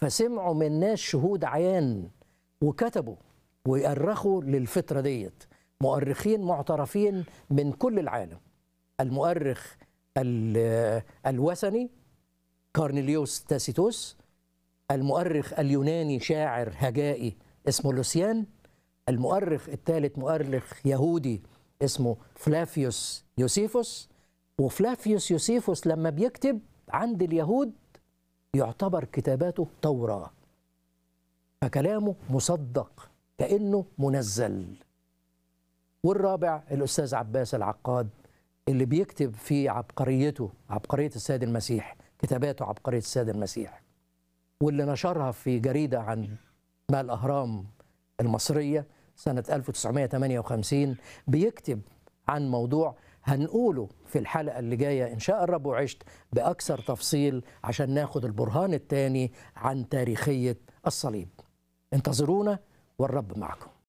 فسمعوا من ناس شهود عيان وكتبوا ويؤرخوا للفترة ديت مؤرخين معترفين من كل العالم المؤرخ ال- الوثني كارنيليوس تاسيتوس المؤرخ اليوناني شاعر هجائي اسمه لوسيان المؤرخ الثالث مؤرخ يهودي اسمه فلافيوس يوسيفوس وفلافيوس يوسيفوس لما بيكتب عند اليهود يعتبر كتاباته توراة فكلامه مصدق كأنه منزل والرابع الأستاذ عباس العقاد اللي بيكتب في عبقريته عبقرية السيد المسيح كتاباته عبقرية السيد المسيح واللي نشرها في جريدة عن ما الأهرام المصرية سنة 1958 بيكتب عن موضوع هنقوله في الحلقة اللي جاية إن شاء الرب وعشت بأكثر تفصيل عشان ناخد البرهان الثاني عن تاريخية الصليب انتظرونا والرب معكم